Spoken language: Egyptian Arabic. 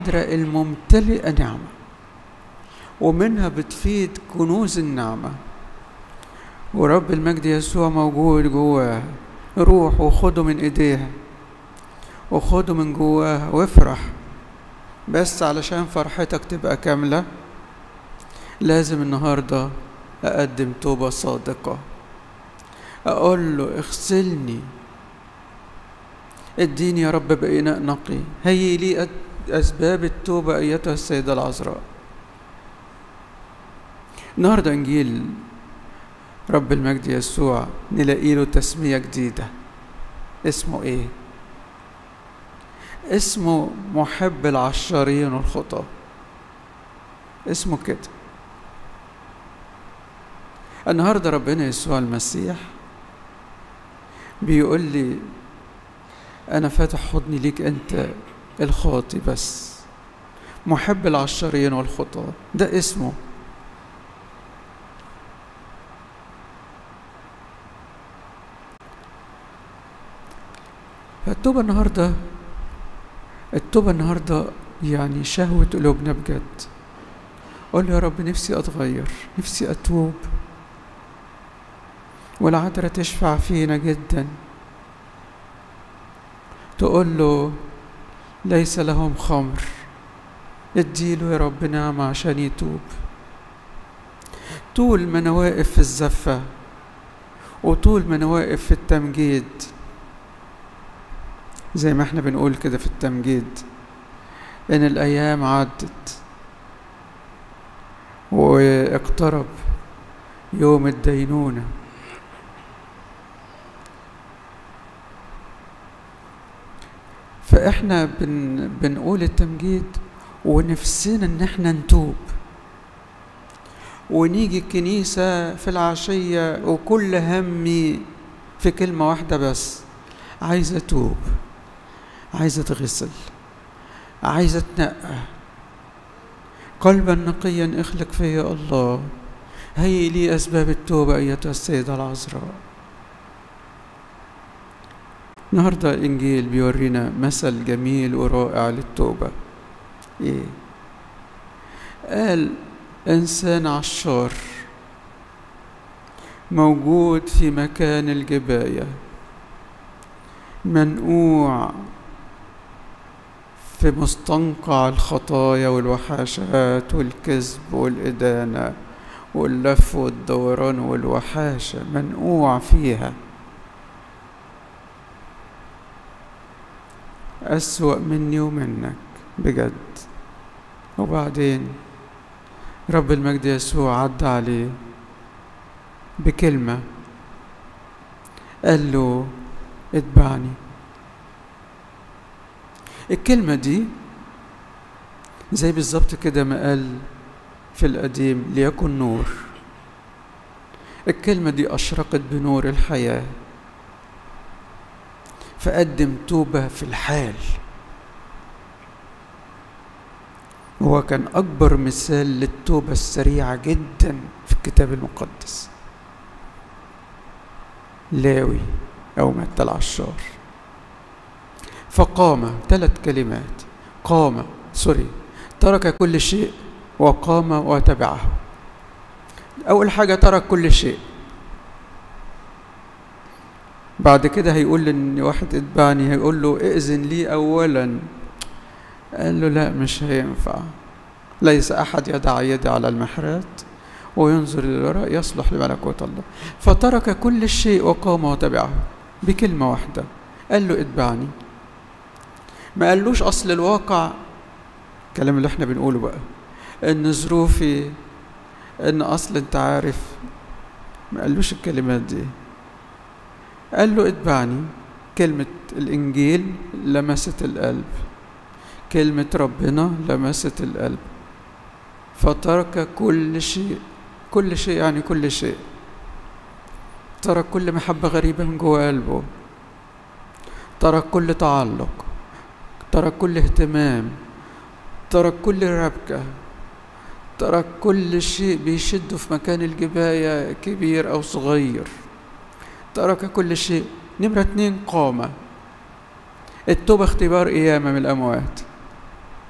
العذراء الممتلئة نعمة ومنها بتفيد كنوز النعمة ورب المجد يسوع موجود جواها روح وخده من ايديها وخده من جواها وافرح بس علشان فرحتك تبقى كاملة لازم النهاردة أقدم توبة صادقة أقول له اغسلني اديني يا رب بإناء نقي هيئ لي أسباب التوبة أيتها السيدة العذراء النهاردة إنجيل رب المجد يسوع نلاقي له تسمية جديدة اسمه إيه؟ اسمه محب العشارين والخطاة اسمه كده النهارده ربنا يسوع المسيح بيقول لي انا فاتح حضني ليك انت الخاطي بس محب العشارين والخطاة ده اسمه فالتوبة النهاردة التوبة النهاردة يعني شهوة قلوبنا بجد قول يا رب نفسي أتغير نفسي أتوب والعذراء تشفع فينا جدا تقول له ليس لهم خمر اديله يا رب نعمة عشان يتوب طول ما انا واقف في الزفة وطول ما انا واقف في التمجيد زي ما احنا بنقول كده في التمجيد ان الايام عدت واقترب يوم الدينونه فاحنا بن بنقول التمجيد ونفسنا ان احنا نتوب ونيجي الكنيسة في العشية وكل همي في كلمة واحدة بس عايزة أتوب عايزة أتغسل عايزة أتنقى قلبا نقيا اخلق فيا الله هيئ لي أسباب التوبة أيتها السيدة العذراء النهاردة الإنجيل بيورينا مثل جميل ورائع للتوبة إيه؟ قال إنسان عشار موجود في مكان الجباية منقوع في مستنقع الخطايا والوحاشات والكذب والإدانة واللف والدوران والوحاشة منقوع فيها أسوأ مني ومنك بجد وبعدين رب المجد يسوع عدى عليه بكلمة قال له اتبعني الكلمة دي زي بالظبط كده ما قال في القديم ليكن نور الكلمة دي أشرقت بنور الحياة فقدم توبة في الحال هو كان أكبر مثال للتوبة السريعة جدا في الكتاب المقدس لاوي أو متى العشار فقام ثلاث كلمات قام سوري ترك كل شيء وقام وتبعه أول حاجة ترك كل شيء بعد كده هيقول ان واحد اتبعني هيقول له ائذن لي اولا قال له لا مش هينفع ليس احد يدع يدي على المحرات وينظر للوراء يصلح لملكوت الله فترك كل شيء وقام وتبعه بكلمه واحده قال له اتبعني ما قالوش اصل الواقع الكلام اللي احنا بنقوله بقى ان ظروفي ان اصل انت عارف ما قالوش الكلمات دي قال له اتبعني كلمة الإنجيل لمست القلب كلمة ربنا لمست القلب فترك كل شيء كل شيء يعني كل شيء ترك كل محبة غريبة من جوه قلبه ترك كل تعلق ترك كل اهتمام ترك كل ربكة ترك كل شيء بيشده في مكان الجباية كبير أو صغير ترك كل شيء نمرة اتنين قامة التوبة اختبار قيامة من الأموات